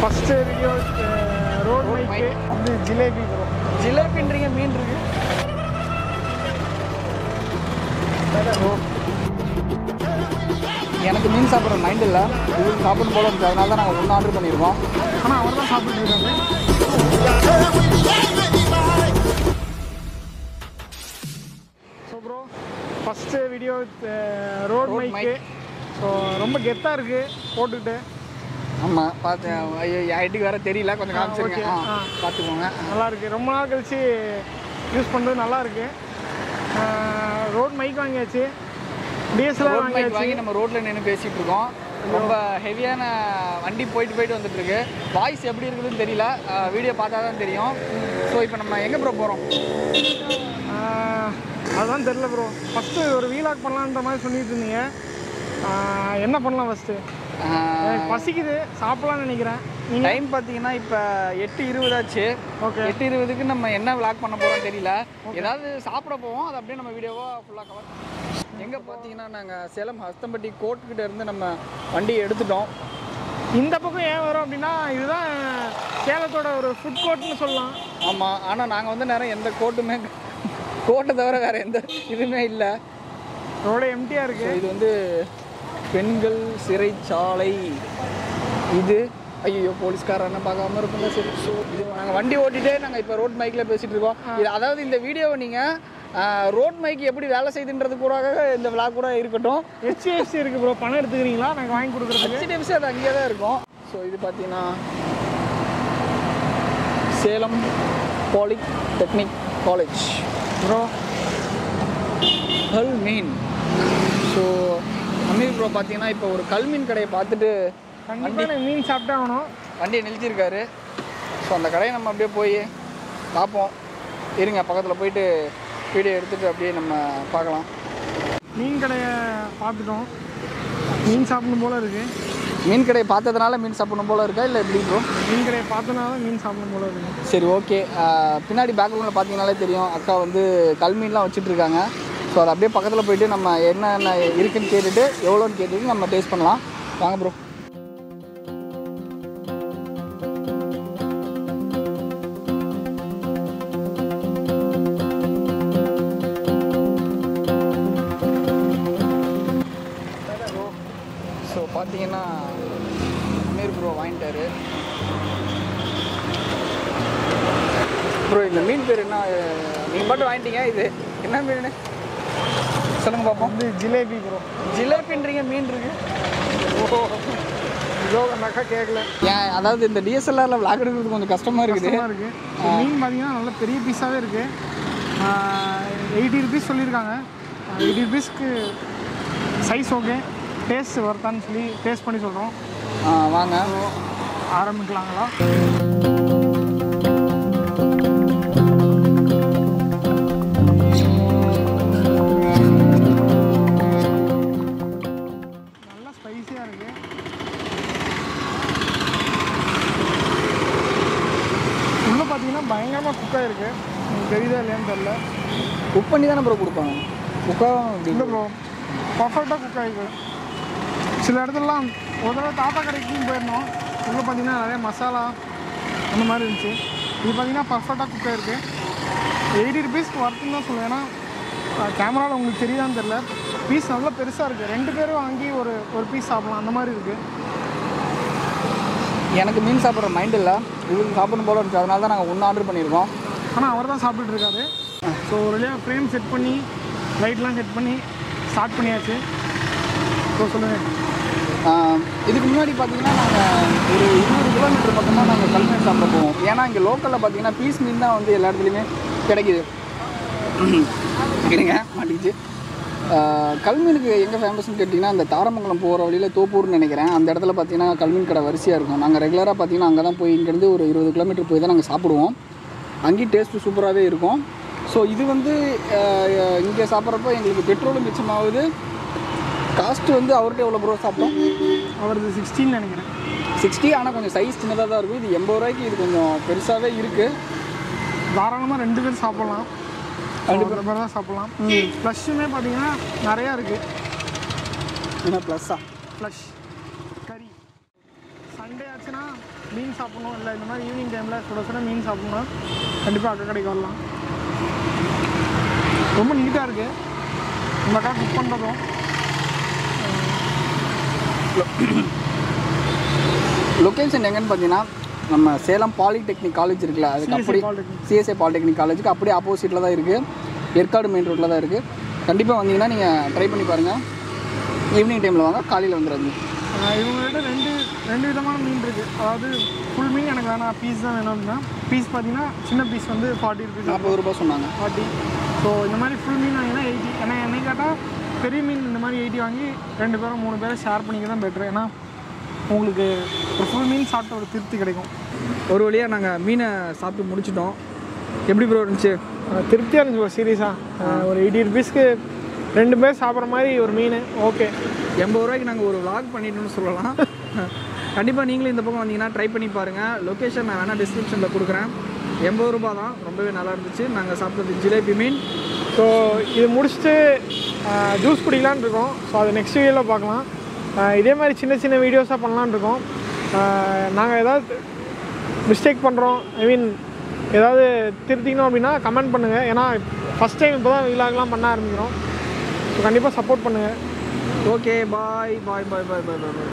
First video road மைக்கு வந்து jalebi bro ஜிலேபின்றீங்க மீன் இருக்கு எனக்கு மீன் சாப்பிட்ற மைண்ட் இல்லை இது சாப்பிடும் போல இருந்துச்சு அதனால தான் நாங்கள் ஒன்று ஆர்டர் பண்ணியிருக்கோம் ஆனால் அவர் தான் சாப்பிட்டு இருக்காரு so bro first video road Road mic so ரொம்ப கெத்தாக இருக்குது போட்டுக்கிட்டு ஆமாம் பார்த்தேன் ஐயோ ஐட்டுக்கு வேற தெரியல கொஞ்சம் ஆ, காமிச்சிருங்க okay. ஆ ஆ. பார்த்துக்கோங்க நல்லா இருக்கு ரொம்ப நாள் கழிச்சு யூஸ் பண்ணுறது நல்லா இருக்கு ரோட் மைக் வாங்கியாச்சு டிஎஸ்எல்ஆர் ரோட் மைக் வாங்கியாச்சு வாங்கி நம்ம ரோட்டில் நின்று பேசிகிட்டு இருக்கோம் ரொம்ப ஹெவியான வண்டி போயிட்டு போயிட்டு வந்துட்டு இருக்கு வாய்ஸ் எப்படி இருக்குதுன்னு தெரியல வீடியோ பார்த்தா தான் தெரியும் ஸோ இப்போ நம்ம எங்கே ப்ரோ போகிறோம் ஆஹ், அதுதான் தெரில ப்ரோ ஃபஸ்ட்டு ஒரு வீலாக் பண்ணலான்ற மாதிரி சொல்லிட்டு இருந்தீங்க ஆஹ், என்ன பண்ணலாம் ஃபஸ்ட்டு எனக்கு பசிக்குது சாப்பிடலாம்னு நினைக்கிறேன் நீங்கள் டைம் பார்த்தீங்கன்னா இப்போ எட்டு இருபதாச்சு ஓகே எட்டு இருபதுக்கு நம்ம என்ன விளாக் பண்ண போகிறோம் தெரியல ஏதாவது சாப்பிட போவோம் அது அப்படியே நம்ம வீடியோவாக ஃபுல்லாக கவர் எங்கே பார்த்தீங்கன்னா நாங்கள் சேலம் ஹஸ்தம்பட்டி கோர்ட்டுக்கிட்ட இருந்து நம்ம வண்டியை எடுத்துட்டோம் இந்த பக்கம் ஏன் வரோம் அப்படின்னா இதுதான் சேலத்தோட ஒரு ஃபுட் கோர்ட்னு சொல்லலாம் ஆமாம் ஆனால் நாங்கள் வந்து நேரம் எந்த கோர்ட்டுமே கோர்ட்டை தவிர வேறு எந்த இதுவுமே இல்லை ரோட எம்டியாக ஸோ இருக்குது இது வந்து பெண்கள் சிறைச்சாலை இது ஐயோ போலீஸ்காரன்னு பார்க்காம இருக்குங்க சரி ஸோ இது நாங்கள் வண்டி ஓட்டிட்டே நாங்கள் இப்போ ரோட் மைக்கில் பேசிகிட்டு இருக்கோம் இது அதாவது இந்த வீடியோவை நீங்கள் ரோட் மைக் எப்படி வேலை செய்யுதுன்றது கூட இந்த விழா கூட இருக்கட்டும் ஹெச்டிஎஃப்சி இருக்குது ப்ரோ பணம் எடுத்துக்கிறீங்களா நாங்கள் வாங்கி கொடுக்குறதுக்கு ஹெச்டிஎஃப்சி அது அங்கேயே தான் இருக்கும் ஸோ இது பார்த்தீங்கன்னா சேலம் பாலிடெக்னிக் காலேஜ் ப்ரோ கல்மீன் ஸோ அமீர் ப்ரோ பார்த்தீங்கன்னா இப்போ ஒரு கல்மீன் கடையை பார்த்துட்டு கண்டிப்பாக எனக்கு மீன் சாப்பிட்டே ஆகணும் வண்டியை நிறுத்தியிருக்காரு ஸோ அந்த கடையை நம்ம அப்படியே போய் பார்ப்போம் இருங்க பக்கத்தில் போயிட்டு வீடியோ எடுத்துகிட்டு அப்படியே நம்ம பார்க்கலாம் மீன் கடையை பார்த்துட்டோம் மீன் சாப்பிடணும் போல இருக்குது மீன் கடையை பார்த்ததுனால மீன் சாப்பிடணும் போல இருக்கா இல்லை எப்படி ப்ரோ மீன் கடையை பார்த்தனால மீன் சாப்பிடணும் போல இருக்குது சரி ஓகே பின்னாடி பேக்ரவுண்டில் பார்த்தீங்கனாலே தெரியும் அக்கா வந்து கல்மீன்லாம் வச்சுட்டு இருக்காங்க ஸோ அது அப்படியே பக்கத்தில் போயிட்டு நம்ம என்னென்ன இருக்குன்னு கேட்டுட்டு எவ்வளோன்னு கேட்டுட்டு நம்ம டேஸ்ட் பண்ணலாம் வாங்க ப்ரோ ஸோ பார்த்தீங்கன்னா அமீர் ப்ரோ வாங்கிட்டாரு ப்ரோ இந்த மீன் பேர் என்ன நீங்கள் மட்டும் வாங்கிட்டீங்க இது என்ன மீன் சொல்லுங்க பார்ப்போம் வந்து ஜிலேபி ப்ரோ ஜிலேபின்றீங்க மீன் இருக்கு ஓ இதோ அந்த அக்கா கேட்கல ஏன் அதாவது இந்த டிஎஸ்எல்ஆரில் விளாக் எடுக்கிறது கொஞ்சம் கஷ்டமாக இருக்குது கஷ்டமாக இருக்குது மீன் பார்த்தீங்கன்னா நல்ல பெரிய பீஸாகவே இருக்குது எயிட்டி ருபீஸ் சொல்லியிருக்காங்க எயிட்டி ருபீஸ்க்கு சைஸ் ஓகே டேஸ்ட் வருதான்னு சொல்லி டேஸ்ட் பண்ணி சொல்கிறோம் ஆ, வாங்க ஆரம்பிக்கலாங்களா நல்லா ஸ்பைசியாக இருக்கு உள்ளே பார்த்தீங்கன்னா பயங்கரமாக குக் ஆகிருக்கு உங்களுக்கு தெரியுதா இல்லையான்னு தெரில குக் பண்ணி தானே ப்ரோ கொடுப்பாங்க குக்காக இல்லை ப்ரோ பர்ஃபெக்டாக குக் ஆகிருக்கு சில இடத்துலலாம் ஒரு தடவை தாத்தா கடைக்கும் போயிருந்தோம் உள்ளே பார்த்தீங்கன்னா நிறைய மசாலா அந்த மாதிரி இருந்துச்சு இது பார்த்தீங்கன்னா பர்ஃபெக்டாக குக் ஆகிருக்கு எயிட்டி ருபீஸ்க்கு ஒர்த்துன்னு தான் சொல்லுவேன் ஏன்னா கேமராவில் உங்களுக்கு தெரியுதான்னு தெரில பீஸ் நல்லா பெருசாக இருக்குது ரெண்டு பேரும் வாங்கி ஒரு ஒரு பீஸ் சாப்பிடலாம் அந்த மாதிரி இருக்குது எனக்கு மீன் சாப்பிட்ற மைண்ட் இல்லை இவருக்கு சாப்பிடணும் போல இருந்துச்சு அதனால தான் நாங்கள் ஒன்று ஆர்டர் பண்ணியிருக்கோம் ஆனால் அவர் தான் சாப்பிட்டுட்டு இருக்காரு ஸோ ஒரு வழியாக ஃப்ரேம் செட் பண்ணி லைட்லாம் செட் பண்ணி ஸ்டார்ட் பண்ணியாச்சு ஸோ சொல்லுங்கள் ஆ, இதுக்கு முன்னாடி பார்த்தீங்கன்னா நாங்கள் ஒரு இருபது கிலோமீட்டர் பக்கமாக நாங்கள் கல்மீன் சாப்பிட போவோம் ஏன்னா இங்கே லோக்கலில் பார்த்தீங்கன்னா பீஸ் மீன் தான் வந்து எல்லா இடத்துலையுமே கிடைக்குது இருங்க மாட்டிக்கிச்சு ஆ, கல்மீனுக்கு எங்கே ஃபேமஸ்னு கேட்டிங்கன்னா அந்த தாரமங்கலம் போகிற வழியில் தோப்பூர்னு நினைக்கிறேன் அந்த இடத்துல பார்த்தீங்கன்னா கல்மீன் கடை வரிசையாக இருக்கும் நாங்கள் ரெகுலராக பார்த்தீங்கன்னா அங்கே தான் போய் இங்கேருந்து ஒரு இருபது கிலோமீட்டர் போய் தான் நாங்கள் சாப்பிடுவோம் அங்கேயும் டேஸ்ட்டு சூப்பராகவே இருக்கும் ஸோ இது வந்து இங்கே சாப்பிட்றப்போ எங்களுக்கு பெட்ரோலும் மிச்சமாகுது காஸ்ட்டு வந்து அவர்கிட்ட எவ்வளோ ப்ரோ சாப்பிட்டோம் அவரது சிக்ஸ்டீன் நினைக்கிறேன் சிக்ஸ்டி ஆனால் கொஞ்சம் சைஸ் சின்னதாக தான் இருக்கும் இது எண்பது ரூபாய்க்கு இது கொஞ்சம் பெருசாகவே இருக்குது தாராளமாக ரெண்டு பேர் சாப்பிட்லாம் ரெண்டு பேர் பேர் தான் சாப்பிட்லாம் ப்ளஷ்ஷுமே பார்த்தீங்கன்னா நிறையா இருக்குது என்ன ப்ளஸ்ஸா ஃப்ளஷ் கறி சண்டே ஆச்சுன்னா மீன் சாப்பிடணும் இல்லை இந்த மாதிரி ஈவினிங் டைமில் சுட சுட மீன் சாப்பிடணும்னா கண்டிப்பாக அக்கா கடைக்கு வரலாம் ரொம்ப நீட்டாக இருக்குது இந்த அக்கா குக் பண்ணுறதும் லொக்கேஷன் எங்கன்னு பார்த்தீங்கன்னா நம்ம சேலம் பாலிடெக்னிக் காலேஜ் இருக்குல்ல அதுக்கு CSI அப்படி Polytechnic. சிஎஸ்ஐ பாலிடெக்னிக் காலேஜுக்கு அப்படியே ஆப்போசிட்டில் தான் இருக்குது ஏற்காடு மெயின் ரோட்டில் தான் இருக்குது கண்டிப்பாக வந்தீங்கன்னா நீங்கள் ட்ரை பண்ணி பாருங்கள் ஈவினிங் டைமில் வாங்க காலையில் வந்துடாதீங்க ஆஹ் இவங்ககிட்ட ரெண்டு ரெண்டு விதமான மீன் இருக்குது அதாவது ஃபுல் மீன் எனக்கு வேணாம் பீஸ் தான் வேணும் அப்படின்னா பீஸ் பார்த்தீங்கன்னா சின்ன பீஸ் வந்து ஃபார்ட்டி ருபீஸ் நாற்பது ரூபாய் சொன்னாங்க ஃபார்ட்டி ஸோ இந்த மாதிரி ஃபுல் மீன் வாங்கினா எயிட்டி ஏன்னா என்னை கேட்டால் பெரிய மீன் இந்த மாதிரி எயிட்டி வாங்கி ரெண்டு பேரும் மூணு பேரும் ஷேர் பண்ணிக்க தான் பெட்ரு ஏன்னா உங்களுக்கு ஒரு ஃபுல் மீன் சாப்பிட்ட ஒரு திருப்தி கிடைக்கும் ஒரு வழியாக நாங்கள் மீனை சாப்பிட்டு முடிச்சிட்டோம் எப்படி ப்ரோ இருந்துச்சு ஆஹ் திருப்தியாக இருந்துச்சு ஒரு சீரியஸாக ஒரு எயிட்டி ருபீஸ்க்கு ரெண்டு பேர் சாப்பிட்ற மாதிரி ஒரு மீன் ஓகே எண்பது ரூபாய்க்கு நாங்கள் ஒரு vlog பண்ணிட்டோம்னு சொல்லலாம் கண்டிப்பாக நீங்களும் இந்த பக்கம் வந்தீங்கன்னா ட்ரை பண்ணி பாருங்கள் லொக்கேஷன் நான் வேணால் டிஸ்கிரிப்ஷனில் கொடுக்குறேன் எண்பது ரூபா தான் ரொம்பவே நல்லா இருந்துச்சு நாங்கள் சாப்பிட்டது ஜிலேபி மீன் ஸோ இது முடிச்சுட்டு ஜூஸ் குடிக்கலான்னு இருக்கோம் ஸோ அது நெக்ஸ்ட் வீடியோவில் பார்க்கலாம் ஆஹ் இதே மாதிரி சின்ன சின்ன வீடியோஸாக பண்ணலான்னு இருக்கோம் நாங்கள் ஏதாவது மிஸ்டேக் பண்ணுறோம் ஐ மீன் ஏதாவது திருத்திக்கணும் அப்படின்னா கமெண்ட் பண்ணுங்கள் ஏன்னா ஃபஸ்ட் டைம் இப்போ தான் விலாக்லாம் பண்ண ஆரம்பிக்கிறோம் ஸோ கண்டிப்பாக சப்போர்ட் பண்ணுங்கள் ஓகே பாய் பாய் பாய் பாய் பாய் பாய்